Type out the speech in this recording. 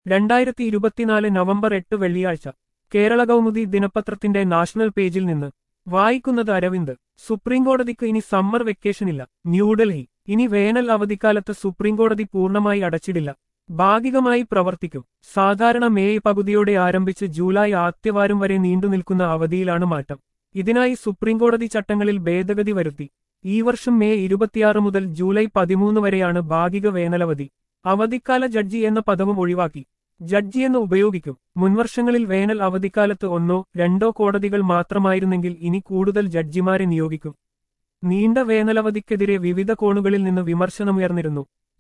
രണ്ടായിരത്തി ഇരുപത്തിനാല് നവംബർ എട്ട് വെള്ളിയാഴ്ച കേരള കൗമുദി ദിനപത്രത്തിന്റെ നാഷണൽ പേജിൽ നിന്ന് വായിക്കുന്നത് അരവിന്ദ് സുപ്രീംകോടതിക്ക് ഇനി സമ്മർ വെക്കേഷനില്ല ന്യൂഡൽഹി ഇനി വേനൽ അവധിക്കാലത്ത് സുപ്രീംകോടതി പൂർണ്ണമായി അടച്ചിടില്ല ഭാഗികമായി പ്രവർത്തിക്കും സാധാരണ മേയ് പകുതിയോടെ ആരംഭിച്ച് ജൂലൈ ആദ്യവാരം വരെ നീണ്ടുനിൽക്കുന്ന അവധിയിലാണ് മാറ്റം ഇതിനായി സുപ്രീംകോടതി ചട്ടങ്ങളിൽ ഭേദഗതി വരുത്തി ഈ വർഷം മെയ് ഇരുപത്തിയാറ് മുതൽ ജൂലൈ പതിമൂന്ന് വരെയാണ് ഭാഗിക വേനലവധി അവധിക്കാല ജഡ്ജി എന്ന പദവും ഒഴിവാക്കി ജഡ്ജി എന്ന് ഉപയോഗിക്കും മുൻവർഷങ്ങളിൽ വേനൽ അവധിക്കാലത്ത് ഒന്നോ രണ്ടോ കോടതികൾ മാത്രമായിരുന്നെങ്കിൽ ഇനി കൂടുതൽ ജഡ്ജിമാരെ നിയോഗിക്കും നീണ്ട വേനലവധിക്കെതിരെ വിവിധ കോണുകളിൽ നിന്ന് വിമർശനമുയർന്നിരുന്നു